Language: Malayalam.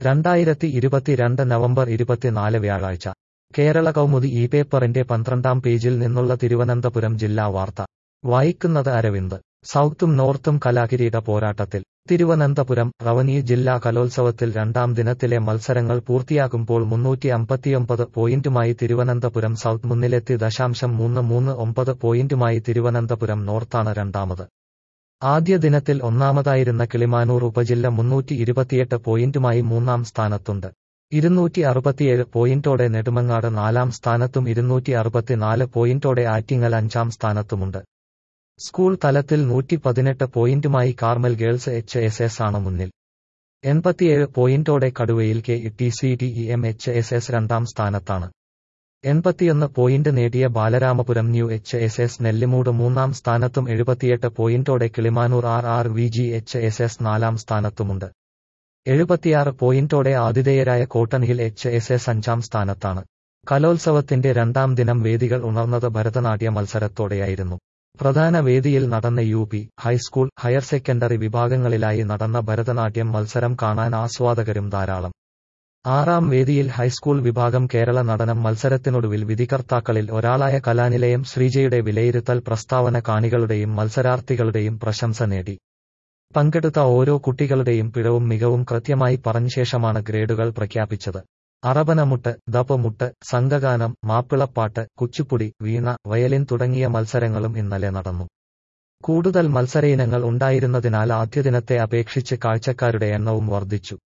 രണ്ടായിരത്തി ഇരുപത്തിരണ്ട് നവംബർ ഇരുപത്തിനാല് വ്യാഴാഴ്ച കേരള കൗമുദി ഈ പേപ്പറിന്റെ പന്ത്രണ്ടാം പേജിൽ നിന്നുള്ള തിരുവനന്തപുരം ജില്ലാ വാർത്ത വായിക്കുന്നത് അരവിന്ദ് സൗത്തും നോർത്തും കലാകിരീട പോരാട്ടത്തിൽ തിരുവനന്തപുരം റവന്യൂ ജില്ലാ കലോത്സവത്തിൽ രണ്ടാം ദിനത്തിലെ മത്സരങ്ങൾ പൂർത്തിയാകുമ്പോൾ മുന്നൂറ്റി അമ്പത്തിയൊമ്പത് പോയിന്റുമായി തിരുവനന്തപുരം സൗത്ത് മുന്നിലെത്തി ദശാംശം മൂന്ന് മൂന്ന് ഒമ്പത് പോയിന്റുമായി തിരുവനന്തപുരം നോർത്താണ് രണ്ടാമത് ആദ്യ ദിനത്തിൽ ഒന്നാമതായിരുന്ന കിളിമാനൂർ ഉപജില്ല മുന്നൂറ്റി ഇരുപത്തിയെട്ട് പോയിന്റുമായി മൂന്നാം സ്ഥാനത്തുണ്ട് ഇരുന്നൂറ്റി അറുപത്തിയേഴ് പോയിന്റോടെ നെടുമങ്ങാട് നാലാം സ്ഥാനത്തും ഇരുന്നൂറ്റി അറുപത്തിനാല് പോയിന്റോടെ ആറ്റിങ്ങൽ അഞ്ചാം സ്ഥാനത്തുമുണ്ട് സ്കൂൾ തലത്തിൽ നൂറ്റി പതിനെട്ട് പോയിന്റുമായി Carmel girls H S S ആണ് മുന്നിൽ എൺപത്തിയേഴ് പോയിന്റോടെ കടുവയിൽ K T C T E M H S S രണ്ടാം സ്ഥാനത്താണ് എൺപത്തിയൊന്ന് പോയിന്റ് നേടിയ Balaramapuram new H S S Nellimoodu മൂന്നാം സ്ഥാനത്തും എഴുപത്തിയെട്ട് പോയിന്റോടെ Kilimanoor R R V G H S S നാലാം സ്ഥാനത്തുമുണ്ട് എഴുപത്തിയാറ് പോയിന്റോടെ ആതിഥേയരായ Cotton Hill H S S അഞ്ചാം സ്ഥാനത്താണ് കലോത്സവത്തിന്റെ രണ്ടാം ദിനം വേദികൾ ഉണർന്നത് ഭരതനാട്യ മത്സരത്തോടെയായിരുന്നു പ്രധാന വേദിയിൽ നടന്ന U P high school higher secondary വിഭാഗങ്ങളിലായി നടന്ന ഭരതനാട്യം മത്സരം കാണാൻ ആസ്വാദകരും ധാരാളം ആറാം വേദിയിൽ ഹൈസ്കൂൾ വിഭാഗം കേരള നടനം മത്സരത്തിനൊടുവിൽ വിധികർത്താക്കളിൽ ഒരാളായ കലാനിലയം ശ്രീജയുടെ വിലയിരുത്തൽ പ്രസ്താവന കാണികളുടെയും മത്സരാർത്ഥികളുടെയും പ്രശംസ നേടി പങ്കെടുത്ത ഓരോ കുട്ടികളുടെയും പിഴവും മികവും കൃത്യമായി പറഞ്ഞ ശേഷമാണ് ഗ്രേഡുകൾ പ്രഖ്യാപിച്ചത് അറബനമുട്ട് ദപ്പമുട്ട് സംഘഗാനം മാപ്പിളപ്പാട്ട് കുച്ചുപ്പുടി വീണ വയലിൻ തുടങ്ങിയ മത്സരങ്ങളും ഇന്നലെ നടന്നു കൂടുതൽ മത്സര ഇനങ്ങൾ ഉണ്ടായിരുന്നതിനാൽ ആദ്യ ദിനത്തെ അപേക്ഷിച്ച് കാഴ്ചക്കാരുടെ എണ്ണവും വർദ്ധിച്ചു